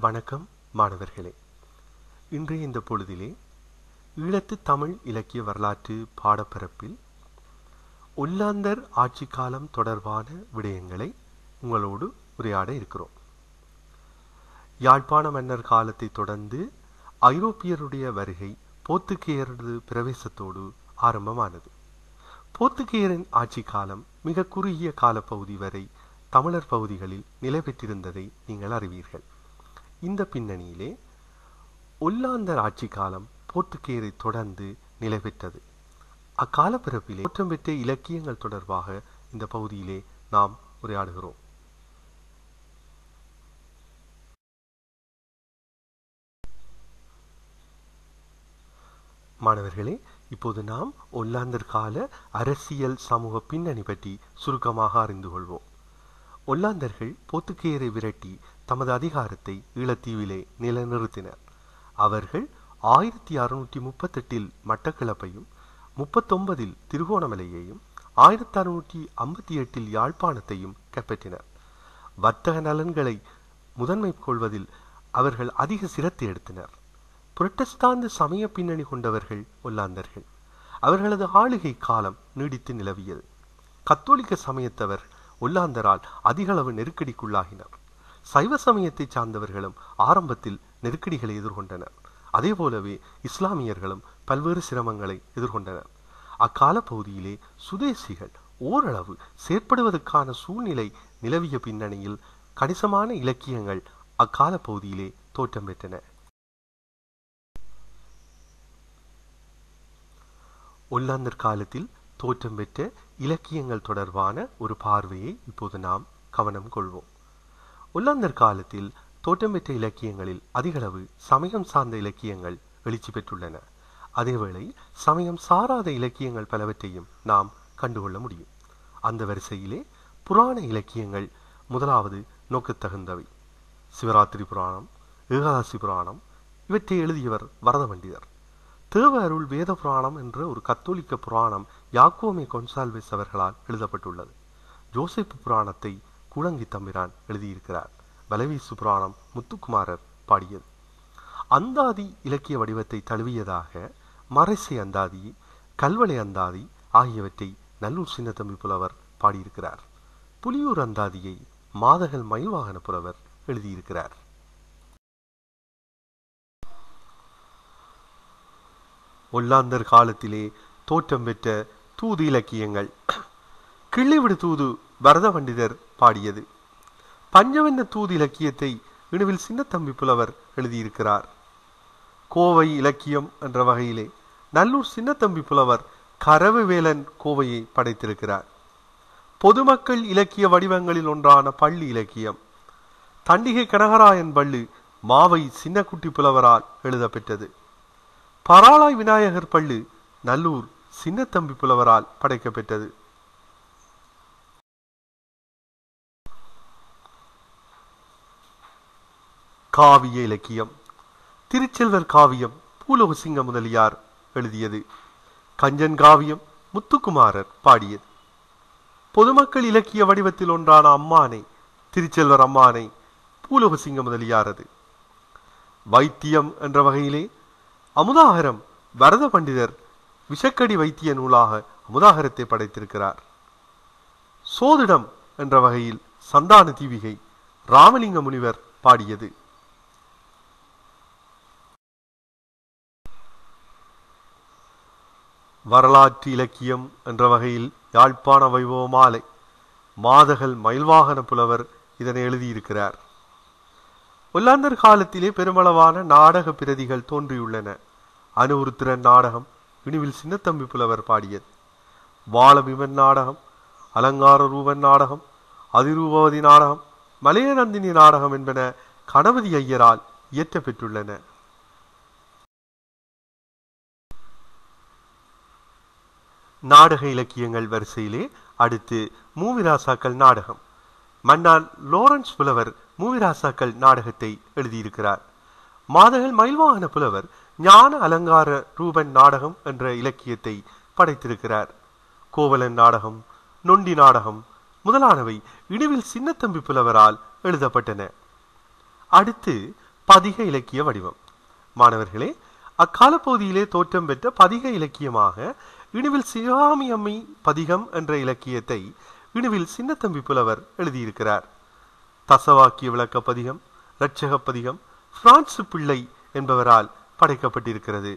வணக்கம் மாணவர்களே இன்றைய இந்த பொழுதிலே ஈழத்து தமிழ் இலக்கிய வரலாற்று பாடப்பரப்பில் ஒல்லாந்தர் ஆட்சி காலம் தொடர்பான விடயங்களை உங்களோடு உரையாட இருக்கிறோம் யாழ்ப்பாண மன்னர் காலத்தை தொடர்ந்து ஐரோப்பியருடைய வருகை போர்த்துகேயரது பிரவேசத்தோடு ஆரம்பமானது போர்த்துகேயரின் ஆட்சி காலம் மிக குறுகிய காலப்பகுதி வரை தமிழர் பகுதிகளில் நிலை பெற்றிருந்ததை நீங்கள் அறிவீர்கள் இந்த பின்னணியிலே ஒல்லாந்தர் ஆட்சி காலம் போர்த்துகேயரை தொடர்ந்து நிலை பெற்றது அக்கால பிறப்பிலே தோற்றம் பெற்ற இலக்கியங்கள் தொடர்பாக இந்த பகுதியிலே நாம் உரையாடுகிறோம் மாணவர்களே இப்போது நாம் ஒல்லாந்தர் கால அரசியல் சமூக பின்னணி பற்றி சுருக்கமாக அறிந்து கொள்வோம் ஒல்லாந்தர்கள் போர்த்துகேயரை விரட்டி தமது அதிகாரத்தை ஈழத்தீவிலே நிலைநிறுத்தினர் அவர்கள் ஆயிரத்தி அறுநூற்றி முப்பத்தெட்டில் மட்டக்களப்பையும் முப்பத்தொன்பதில் திருகோணமலையையும் ஆயிரத்தி அறுநூற்றி ஐம்பத்தி எட்டில் யாழ்ப்பாணத்தையும் கைப்பற்றினர் வர்த்தக நலன்களை முதன்மை கொள்வதில் அவர்கள் அதிக சிரத்தை எடுத்தனர் புரட்டஸ்தாந்து சமய பின்னணி கொண்டவர்கள் ஒல்லாந்தர்கள் அவர்களது ஆளுகை காலம் நீடித்து நிலவியது கத்தோலிக்க சமயத்தவர் ஒல்லாந்தரால் அதிகளவு நெருக்கடிக்குள்ளாகினர் சைவ சமயத்தை சார்ந்தவர்களும் ஆரம்பத்தில் நெருக்கடிகளை எதிர்கொண்டனர் அதே போலவே இஸ்லாமியர்களும் பல்வேறு சிரமங்களை எதிர்கொண்டனர் அக்கால பகுதியிலே சுதேசிகள் ஓரளவு செயற்படுவதற்கான சூழ்நிலை நிலவிய பின்னணியில் கணிசமான இலக்கியங்கள் அக்கால பகுதியிலே தோற்றம் பெற்றன ஒல்லாந்தர் காலத்தில் தோற்றம் பெற்ற இலக்கியங்கள் தொடர்பான ஒரு பார்வையை இப்போது நாம் கவனம் கொள்வோம் ஒல்லாந்தர் காலத்தில் தோற்றம் பெற்ற இலக்கியங்களில் அதிகளவு சமயம் சார்ந்த இலக்கியங்கள் எழுச்சி பெற்றுள்ளன அதேவேளை சமயம் சாராத இலக்கியங்கள் பலவற்றையும் நாம் கண்டுகொள்ள முடியும் அந்த வரிசையிலே புராண இலக்கியங்கள் முதலாவது நோக்கத்தகுந்தவை சிவராத்திரி புராணம் ஏகாதசி புராணம் இவற்றை எழுதியவர் வரத பண்டிதர் தேவ அருள் வேத புராணம் என்ற ஒரு கத்தோலிக்க புராணம் யாக்கோமே கொன்சால்வேஸ் அவர்களால் எழுதப்பட்டுள்ளது ஜோசப் புராணத்தை குழங்கி தம்பிரான் எழுதியிருக்கிறார் பலவீசு புராணம் முத்துக்குமாரர் பாடியது அந்தாதி இலக்கிய வடிவத்தை தழுவியதாக மறைசை அந்தாதி கல்வளை அந்தாதி ஆகியவற்றை நல்லூர் சின்னத்தம்பி புலவர் பாடியிருக்கிறார் புலியூர் அந்தாதியை மாதகல் மயில்வாகன புலவர் எழுதியிருக்கிறார் ஒல்லாந்தர் காலத்திலே தோற்றம் பெற்ற தூது இலக்கியங்கள் கிள்ளிவிடு தூது பரத பண்டிதர் பாடியது பஞ்சவண்ண தூது இலக்கியத்தை இணுவில் சின்னத்தம்பி புலவர் எழுதியிருக்கிறார் கோவை இலக்கியம் என்ற வகையிலே நல்லூர் சின்னத்தம்பி புலவர் கரவு வேலன் கோவையை படைத்திருக்கிறார் பொதுமக்கள் இலக்கிய வடிவங்களில் ஒன்றான பள்ளி இலக்கியம் தண்டிகை கனகராயன் பள்ளு மாவை சின்னக்குட்டி புலவரால் எழுதப்பெற்றது பராளாய் விநாயகர் பள்ளு நல்லூர் சின்னத்தம்பி புலவரால் படைக்கப்பெற்றது காவிய இலக்கியம் திருச்செல்வர் காவியம் பூலோகசிங்க முதலியார் எழுதியது கஞ்சன் காவியம் முத்துக்குமாரர் பாடியது பொதுமக்கள் இலக்கிய வடிவத்தில் ஒன்றான அம்மானை திருச்செல்வர் அம்மானை பூலோகசிங்க முதலியாரது வைத்தியம் என்ற வகையிலே அமுதாகரம் வரத பண்டிதர் விஷக்கடி வைத்திய நூலாக அமுதாகரத்தை படைத்திருக்கிறார் சோதிடம் என்ற வகையில் சந்தான தீவிகை ராமலிங்க முனிவர் பாடியது வரலாற்று இலக்கியம் என்ற வகையில் யாழ்ப்பாண வைபவ மாலை மாதகல் மயில்வாகன புலவர் இதனை எழுதியிருக்கிறார் ஒல்லாந்தர் காலத்திலே பெருமளவான நாடக பிரதிகள் தோன்றியுள்ளன அனுருத்திரன் நாடகம் இனிவில் சின்னத்தம்பி புலவர் பாடியது வாழபிமன் நாடகம் அலங்கார ரூபன் நாடகம் அதிரூபவதி நாடகம் மலையநந்தினி நாடகம் என்பன கணபதி ஐயரால் இயற்றப்பெற்றுள்ளன நாடக இலக்கியங்கள் வரிசையிலே அடுத்து மூவிராசாக்கள் நாடகம் மன்னார் லோரன்ஸ் புலவர் மூவிராசாக்கள் நாடகத்தை எழுதியிருக்கிறார் மாதகல் மயில்வாகன புலவர் ஞான அலங்கார ரூபன் நாடகம் என்ற இலக்கியத்தை படைத்திருக்கிறார் கோவலன் நாடகம் நொண்டி நாடகம் முதலானவை இணுவில் சின்னத்தம்பி புலவரால் எழுதப்பட்டன அடுத்து பதிக இலக்கிய வடிவம் மாணவர்களே அக்கால பகுதியிலே தோற்றம் பெற்ற பதிக இலக்கியமாக இணுவில் சிவகாமி அம்மை பதிகம் என்ற இலக்கியத்தை இணுவில் சின்னத்தம்பி புலவர் எழுதியிருக்கிறார் தசவாக்கிய விளக்க பதிகம் இரட்சக பதிகம் பிரான்சு பிள்ளை என்பவரால் படைக்கப்பட்டிருக்கிறது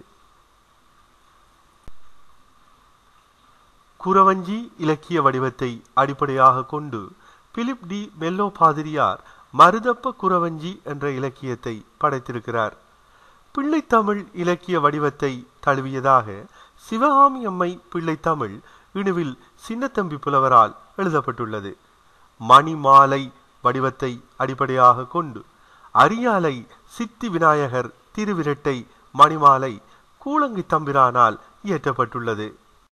குறவஞ்சி இலக்கிய வடிவத்தை அடிப்படையாக கொண்டு பிலிப் டி மெல்லோ பாதிரியார் மருதப்ப குறவஞ்சி என்ற இலக்கியத்தை படைத்திருக்கிறார் பிள்ளைத்தமிழ் இலக்கிய வடிவத்தை தழுவியதாக சிவகாமி அம்மை பிள்ளைத்தமிழ் இணுவில் சின்னத்தம்பி புலவரால் எழுதப்பட்டுள்ளது மணிமாலை வடிவத்தை அடிப்படையாக கொண்டு அரியாலை சித்தி விநாயகர் திருவிரட்டை மணிமாலை கூழங்கி தம்பிரானால் இயற்றப்பட்டுள்ளது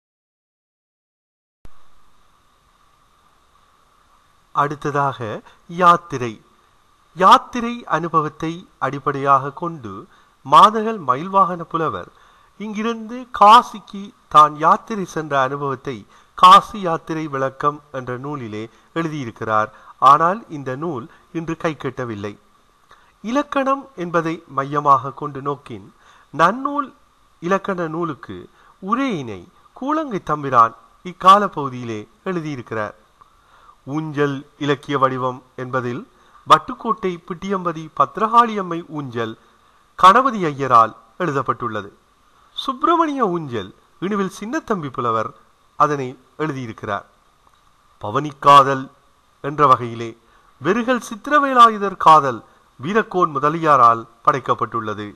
அடுத்ததாக யாத்திரை யாத்திரை அனுபவத்தை அடிப்படையாக கொண்டு மாதகள் மயில்வாகன புலவர் இங்கிருந்து காசிக்கு தான் யாத்திரை சென்ற அனுபவத்தை காசி யாத்திரை விளக்கம் என்ற நூலிலே எழுதியிருக்கிறார் ஆனால் இந்த நூல் இன்று கை கட்டவில்லை இலக்கணம் என்பதை மையமாக கொண்டு நோக்கின் நன்னூல் இலக்கண நூலுக்கு உரையினை கூழங்கை தம்பிரான் இக்கால பகுதியிலே எழுதியிருக்கிறார் ஊஞ்சல் இலக்கிய வடிவம் என்பதில் வட்டுக்கோட்டை பிட்டியம்பதி பத்ரகாளியம்மை ஊஞ்சல் கணபதி ஐயரால் எழுதப்பட்டுள்ளது சுப்பிரமணிய ஊஞ்சல் இணுவில் சின்னத்தம்பி புலவர் அதனை எழுதியிருக்கிறார் பவனிக்காதல் என்ற வகையிலே வெறுகல் சித்திரவேலாயுதர் காதல் வீரக்கோன் முதலியாரால் படைக்கப்பட்டுள்ளது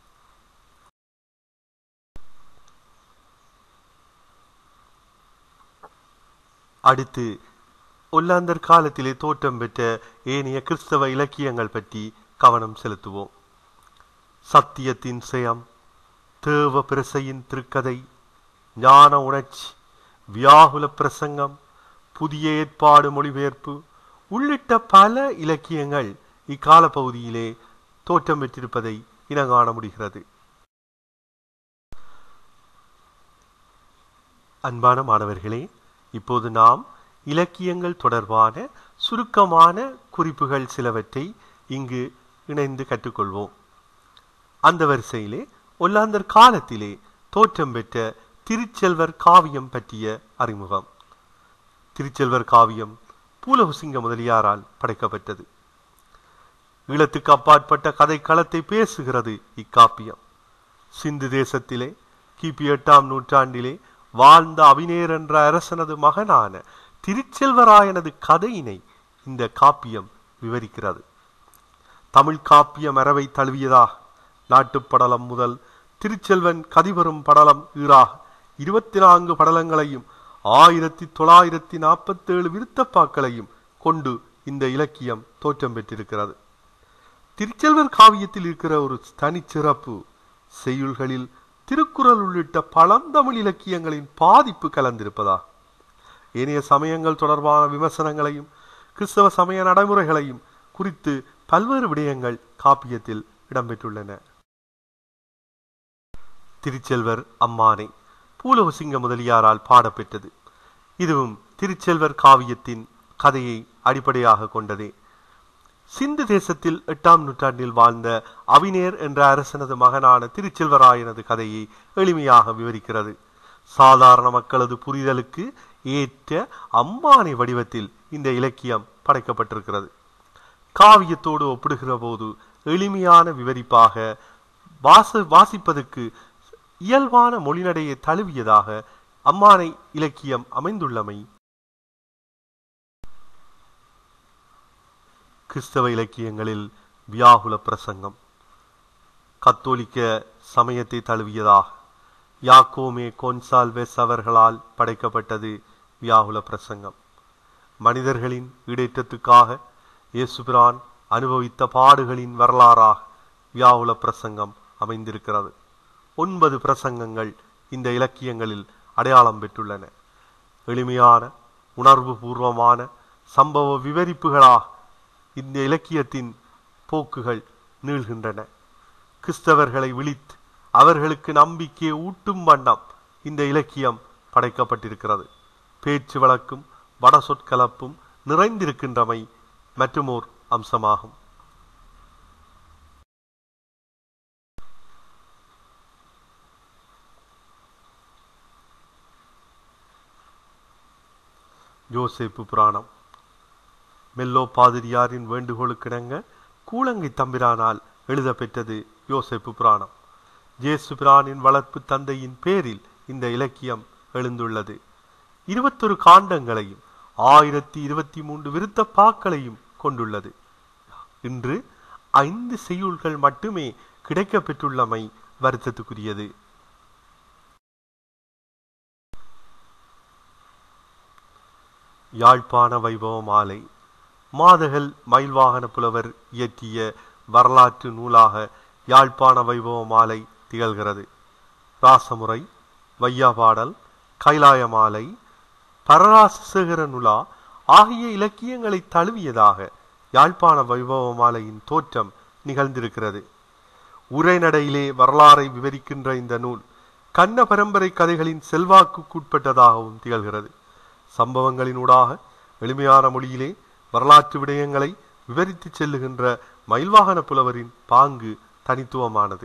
அடுத்து ஒல்லாந்தர் காலத்திலே தோற்றம் பெற்ற ஏனைய கிறிஸ்தவ இலக்கியங்கள் பற்றி கவனம் செலுத்துவோம் சத்தியத்தின் செயம் தேவ பிரசையின் திருக்கதை ஞான உணர்ச்சி வியாகுல பிரசங்கம் புதிய ஏற்பாடு மொழிபெயர்ப்பு உள்ளிட்ட பல இலக்கியங்கள் இக்கால பகுதியிலே தோற்றம் பெற்றிருப்பதை இனங்காண முடிகிறது அன்பான மாணவர்களே இப்போது நாம் இலக்கியங்கள் தொடர்பான சுருக்கமான குறிப்புகள் சிலவற்றை இங்கு இணைந்து கற்றுக்கொள்வோம் அந்த வரிசையிலே ஒல்லாந்தர் காலத்திலே தோற்றம் பெற்ற திருச்செல்வர் காவியம் பற்றிய அறிமுகம் திருச்செல்வர் காவியம் பூலகுசிங்க முதலியாரால் படைக்கப்பட்டது ஈழத்துக்கு அப்பாற்பட்ட கதை களத்தை பேசுகிறது இக்காப்பியம் சிந்து தேசத்திலே கிபி எட்டாம் நூற்றாண்டிலே வாழ்ந்த அபிநேர் என்ற அரசனது மகனான திருச்செல்வராயனது கதையினை இந்த காப்பியம் விவரிக்கிறது தமிழ் காப்பிய மரபை தழுவியதாக நாட்டுப்படலம் முதல் திருச்செல்வன் கதிவரும் படலம் ஈராக இருபத்தி நான்கு படலங்களையும் ஆயிரத்தி தொள்ளாயிரத்தி நாற்பத்தேழு விருத்தப்பாக்களையும் கொண்டு இந்த இலக்கியம் தோற்றம் பெற்றிருக்கிறது திருச்செல்வர் காவியத்தில் இருக்கிற ஒரு தனிச்சிறப்பு செய்யுள்களில் திருக்குறள் உள்ளிட்ட பழந்தமிழ் இலக்கியங்களின் பாதிப்பு கலந்திருப்பதா ஏனைய சமயங்கள் தொடர்பான விமர்சனங்களையும் கிறிஸ்தவ சமய நடைமுறைகளையும் குறித்து பல்வேறு விடயங்கள் காப்பியத்தில் இடம்பெற்றுள்ளன திருச்செல்வர் அம்மானை பூலவசிங்க முதலியாரால் பாடப்பெற்றது இதுவும் திருச்செல்வர் காவியத்தின் கதையை அடிப்படையாக கொண்டதே சிந்து தேசத்தில் எட்டாம் நூற்றாண்டில் வாழ்ந்த அவினேர் என்ற அரசனது மகனான திருச்செல்வராயனது கதையை எளிமையாக விவரிக்கிறது சாதாரண மக்களது புரிதலுக்கு ஏற்ற அம்மானை வடிவத்தில் இந்த இலக்கியம் படைக்கப்பட்டிருக்கிறது காவியத்தோடு ஒப்பிடுகிற போது எளிமையான விவரிப்பாக வாச வாசிப்பதற்கு இயல்பான மொழிநடையை தழுவியதாக அம்மானை இலக்கியம் அமைந்துள்ளமை கிறிஸ்தவ இலக்கியங்களில் வியாகுல பிரசங்கம் கத்தோலிக்க சமயத்தை தழுவியதாக யாக்கோமே கொன்சால்வெஸ் அவர்களால் படைக்கப்பட்டது வியாகுல பிரசங்கம் மனிதர்களின் ஈடேற்றத்துக்காக இயேசுபிரான் அனுபவித்த பாடுகளின் வரலாறாக வியாகுல பிரசங்கம் அமைந்திருக்கிறது ஒன்பது பிரசங்கங்கள் இந்த இலக்கியங்களில் அடையாளம் பெற்றுள்ளன எளிமையான உணர்வு பூர்வமான சம்பவ விவரிப்புகளாக இந்த இலக்கியத்தின் போக்குகள் நீள்கின்றன கிறிஸ்தவர்களை விழித்து அவர்களுக்கு நம்பிக்கையை ஊட்டும் வண்ணம் இந்த இலக்கியம் படைக்கப்பட்டிருக்கிறது பேச்சு வழக்கும் வட சொற்கலப்பும் நிறைந்திருக்கின்றமை மற்றுமோர் அம்சமாகும் யோசேப்பு புராணம் மெல்லோ பாதிரியாரின் வேண்டுகோளுக்கிணங்க கூலங்கை தம்பிரானால் எழுதப்பெற்றது யோசேப்பு புராணம் ஜேசு பிரானின் வளர்ப்பு தந்தையின் பேரில் இந்த இலக்கியம் எழுந்துள்ளது இருபத்தொரு காண்டங்களையும் ஆயிரத்தி இருபத்தி மூன்று விருத்த பாக்களையும் கொண்டுள்ளது இன்று ஐந்து செய்யுள்கள் மட்டுமே கிடைக்கப் பெற்றுள்ளமை வருத்தத்துக்குரியது யாழ்ப்பாண வைபவ மாலை மாதகல் மயில்வாகன புலவர் இயற்றிய வரலாற்று நூலாக யாழ்ப்பாண வைபவ மாலை திகழ்கிறது ராசமுறை வையாபாடல் கைலாய மாலை பரராசசேகர நுலா ஆகிய இலக்கியங்களை தழுவியதாக யாழ்ப்பாண வைபவ மாலையின் தோற்றம் நிகழ்ந்திருக்கிறது உரைநடையிலே வரலாறை விவரிக்கின்ற இந்த நூல் கண்ண பரம்பரை கதைகளின் செல்வாக்குக்குட்பட்டதாகவும் திகழ்கிறது சம்பவங்களினூடாக எளிமையான மொழியிலே வரலாற்று விடயங்களை விவரித்துச் செல்லுகின்ற மயில்வாகன புலவரின் பாங்கு தனித்துவமானது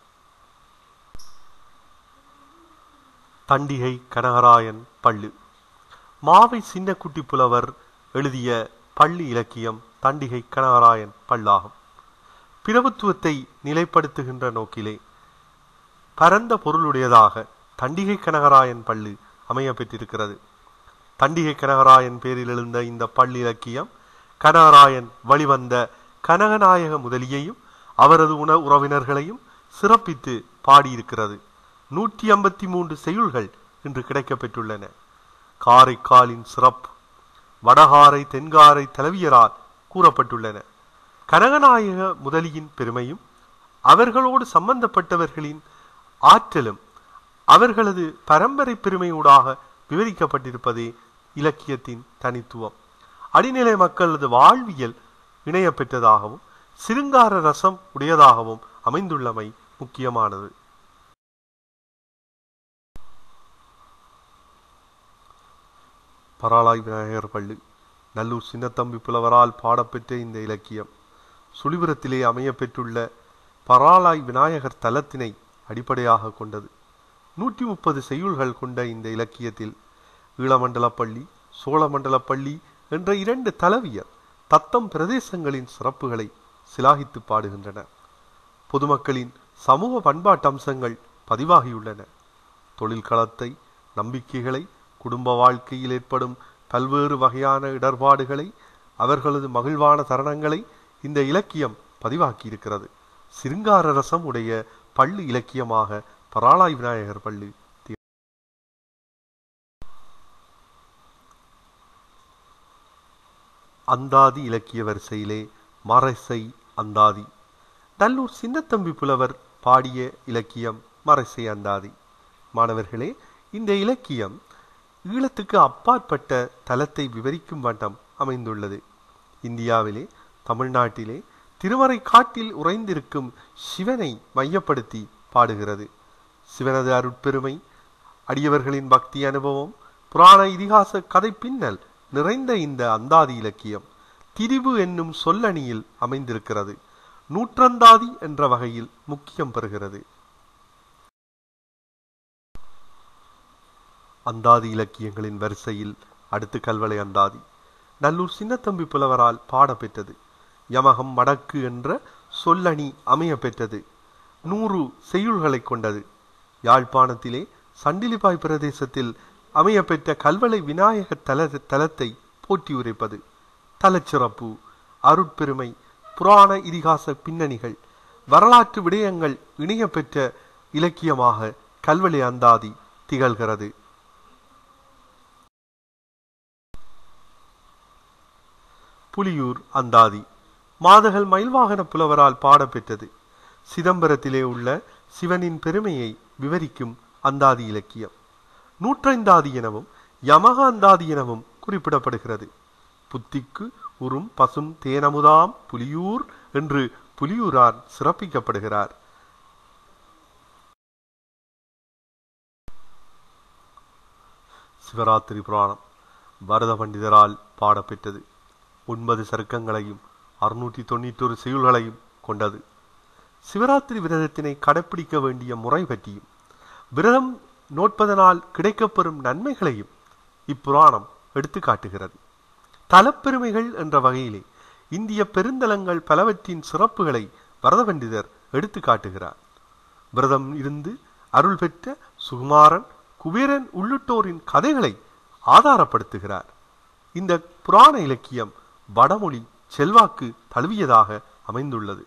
தண்டிகை கனகராயன் பள்ளு மாவை சின்னக்குட்டி புலவர் எழுதிய பள்ளி இலக்கியம் தண்டிகை கனகராயன் பல்லாகும் பிரபுத்துவத்தை நிலைப்படுத்துகின்ற நோக்கிலே பரந்த பொருளுடையதாக தண்டிகை கனகராயன் பள்ளு அமைய பெற்றிருக்கிறது தண்டிகை கனகராயன் பேரில் எழுந்த இந்த பள்ளி இலக்கியம் கனகராயன் வழிவந்த கனகநாயக முதலியையும் அவரது உண உறவினர்களையும் சிறப்பித்து பாடியிருக்கிறது நூற்றி ஐம்பத்தி மூன்று செய்யுள்கள் இன்று கிடைக்கப்பெற்றுள்ளன காரைக்காலின் சிறப்பு வடகாரை தென்காரை தலைவியரால் கூறப்பட்டுள்ளன கனகநாயக முதலியின் பெருமையும் அவர்களோடு சம்பந்தப்பட்டவர்களின் ஆற்றலும் அவர்களது பரம்பரை பெருமையூடாக விவரிக்கப்பட்டிருப்பதே இலக்கியத்தின் தனித்துவம் அடிநிலை மக்களது வாழ்வியல் இணைய பெற்றதாகவும் சிருங்கார ரசம் உடையதாகவும் அமைந்துள்ளமை முக்கியமானது பராளாய் விநாயகர் பள்ளி நல்லூர் சின்னத்தம்பி புலவரால் பாடப்பெற்ற இந்த இலக்கியம் சுழிபுரத்திலே அமைய பெற்றுள்ள பராளாய் விநாயகர் தலத்தினை அடிப்படையாக கொண்டது நூற்றி முப்பது செய்யுள்கள் கொண்ட இந்த இலக்கியத்தில் ஈழமண்டலப்பள்ளி சோழமண்டலப்பள்ளி என்ற இரண்டு தலவியர் தத்தம் பிரதேசங்களின் சிறப்புகளை சிலாகித்து பாடுகின்றனர் பொதுமக்களின் சமூக பண்பாட்டு அம்சங்கள் பதிவாகியுள்ளன தொழில்களத்தை நம்பிக்கைகளை குடும்ப வாழ்க்கையில் ஏற்படும் பல்வேறு வகையான இடர்பாடுகளை அவர்களது மகிழ்வான தருணங்களை இந்த இலக்கியம் பதிவாக்கியிருக்கிறது சிருங்கார ரசம் உடைய பள்ளி இலக்கியமாக பராளாய் விநாயகர் பள்ளி அந்தாதி இலக்கிய வரிசையிலே மறைசை அந்தாதி நல்லூர் சின்னத்தம்பி புலவர் பாடிய இலக்கியம் மறைசை அந்தாதி மாணவர்களே இந்த இலக்கியம் ஈழத்துக்கு அப்பாற்பட்ட தலத்தை விவரிக்கும் வண்ணம் அமைந்துள்ளது இந்தியாவிலே தமிழ்நாட்டிலே திருமறை காட்டில் உறைந்திருக்கும் சிவனை மையப்படுத்தி பாடுகிறது சிவனது அருட்பெருமை அடியவர்களின் பக்தி அனுபவம் புராண இதிகாச கதை பின்னல் நிறைந்த இந்த அந்தாதி இலக்கியம் திரிவு என்னும் சொல்லணியில் அமைந்திருக்கிறது நூற்றந்தாதி என்ற வகையில் முக்கியம் பெறுகிறது அந்தாதி இலக்கியங்களின் வரிசையில் அடுத்து கல்வளை அந்தாதி நல்லூர் சின்னத்தம்பி புலவரால் பாடப்பெற்றது யமகம் மடக்கு என்ற சொல்லணி அமைய பெற்றது நூறு செய்யுள்களை கொண்டது யாழ்ப்பாணத்திலே சண்டிலிப்பாய் பிரதேசத்தில் அமைய பெற்ற கல்வளை விநாயக தல தலத்தை போற்றி உரைப்பது தலச்சிறப்பு அருட்பெருமை புராண இதிகாச பின்னணிகள் வரலாற்று விடயங்கள் இணைய பெற்ற இலக்கியமாக கல்வளை அந்தாதி திகழ்கிறது புலியூர் அந்தாதி மாதகள் மயில்வாகன புலவரால் பாடப்பெற்றது சிதம்பரத்திலே உள்ள சிவனின் பெருமையை விவரிக்கும் அந்தாதி இலக்கியம் நூற்றைந்தாதி எனவும் யமக அந்தாதி எனவும் குறிப்பிடப்படுகிறது புத்திக்கு உறும் பசும் தேனமுதாம் புலியூர் என்று புலியூரார் சிறப்பிக்கப்படுகிறார் சிவராத்திரி புராணம் பரத பண்டிதரால் பாடப்பெற்றது ஒன்பது சருக்கங்களையும் அறுநூற்றி தொண்ணூற்றொரு செய்யுள்களையும் கொண்டது சிவராத்திரி விரதத்தினை கடைப்பிடிக்க வேண்டிய முறை பற்றியும் விரதம் நோட்பதனால் கிடைக்கப்பெறும் நன்மைகளையும் இப்புராணம் எடுத்து காட்டுகிறது தலப்பெருமைகள் என்ற வகையிலே இந்திய பெருந்தலங்கள் பலவற்றின் சிறப்புகளை வரதபண்டிதர் எடுத்து காட்டுகிறார் விரதம் இருந்து அருள் பெற்ற சுகுமாரன் குபேரன் உள்ளிட்டோரின் கதைகளை ஆதாரப்படுத்துகிறார் இந்த புராண இலக்கியம் வடமொழி செல்வாக்கு தழுவியதாக அமைந்துள்ளது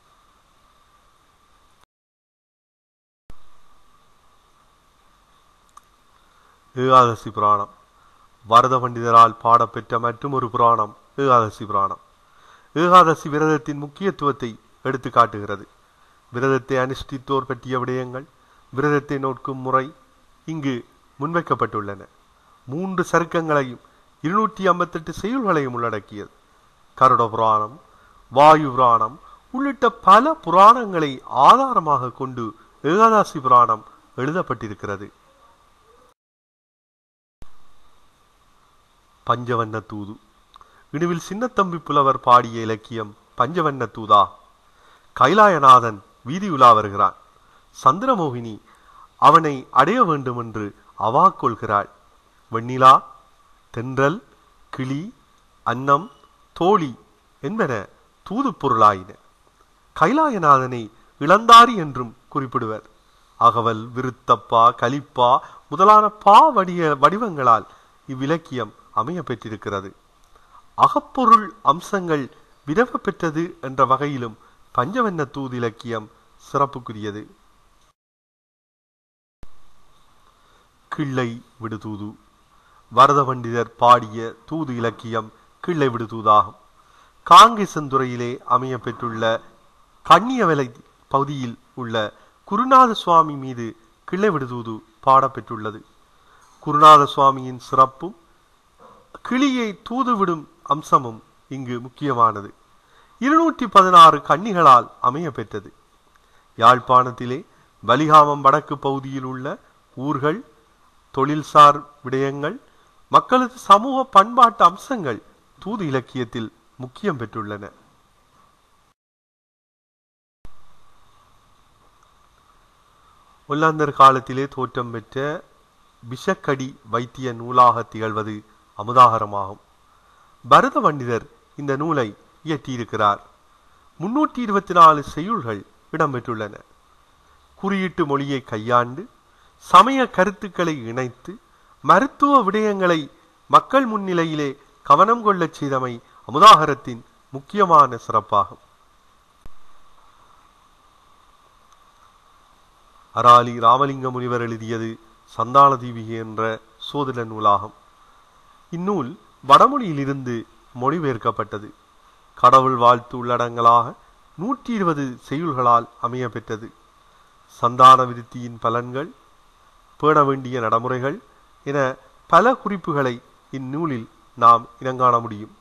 ஏகாதசி புராணம் வரத பண்டிதரால் பாடப்பெற்ற மற்றொரு புராணம் ஏகாதசி புராணம் ஏகாதசி விரதத்தின் முக்கியத்துவத்தை எடுத்து காட்டுகிறது விரதத்தை அனுஷ்டித்தோர் பற்றிய விடயங்கள் விரதத்தை நோக்கும் முறை இங்கு முன்வைக்கப்பட்டுள்ளன மூன்று சருக்கங்களையும் இருநூற்றி ஐம்பத்தெட்டு செய்யுள்களையும் உள்ளடக்கியது கருட புராணம் வாயு புராணம் உள்ளிட்ட பல புராணங்களை ஆதாரமாக கொண்டு ஏகாதசி புராணம் எழுதப்பட்டிருக்கிறது பஞ்சவண்ண தூது இணுவில் சின்னத்தம்பி புலவர் பாடிய இலக்கியம் பஞ்சவண்ண தூதா கைலாயநாதன் வீதி உலா வருகிறான் சந்திரமோகினி அவனை அடைய வேண்டும் என்று அவா கொள்கிறாள் வெண்ணிலா தென்றல் கிளி அன்னம் தோழி என்பன தூது பொருளாயின கைலாயநாதனை இளந்தாரி என்றும் குறிப்பிடுவர் அகவல் விருத்தப்பா கலிப்பா முதலான பா வடிய வடிவங்களால் இவ்விலக்கியம் அமைய பெற்றிருக்கிறது அகப்பொருள் அம்சங்கள் விரவ பெற்றது என்ற வகையிலும் பஞ்சவண்ண தூது இலக்கியம் சிறப்புக்குரியது கிள்ளை விடுதூது வரத பண்டிதர் பாடிய தூது இலக்கியம் கிள்ளை விடுதூதாகும் காங்கேசந்துறையிலே அமைய பெற்றுள்ள கண்ணியவலை பகுதியில் உள்ள குருநாத சுவாமி மீது கிள்ளை விடுதூது பாடப்பெற்றுள்ளது குருநாத சுவாமியின் சிறப்பும் கிளியை தூதுவிடும் அம்சமும் இங்கு முக்கியமானது இருநூற்றி பதினாறு கன்னிகளால் அமைய பெற்றது யாழ்ப்பாணத்திலே வலிகாமம் வடக்கு பகுதியில் உள்ள ஊர்கள் தொழில்சார் விடயங்கள் மக்களது சமூக பண்பாட்டு அம்சங்கள் தூது இலக்கியத்தில் முக்கியம் பெற்றுள்ளன ஒல்லாந்தர் காலத்திலே தோற்றம் பெற்ற விஷக்கடி வைத்திய நூலாக திகழ்வது அமுதாகரமாகும் பரத பண்டிதர் இந்த நூலை இயற்றியிருக்கிறார் முன்னூற்றி இருபத்தி நாலு செய்யுள்கள் இடம்பெற்றுள்ளன குறியீட்டு மொழியை கையாண்டு சமய கருத்துக்களை இணைத்து மருத்துவ விடயங்களை மக்கள் முன்னிலையிலே கவனம் கொள்ளச் செய்தமை அமுதாகரத்தின் முக்கியமான சிறப்பாகும் அராலி ராமலிங்க முனிவர் எழுதியது சந்தான தீபிகை என்ற சோதன நூலாகும் இந்நூல் வடமொழியிலிருந்து மொழிபெயர்க்கப்பட்டது கடவுள் வாழ்த்து உள்ளடங்களாக நூற்றி இருபது செய்யுள்களால் அமைய பெற்றது சந்தான விருத்தியின் பலன்கள் பேண வேண்டிய நடைமுறைகள் என பல குறிப்புகளை இந்நூலில் நாம் இனங்காண முடியும்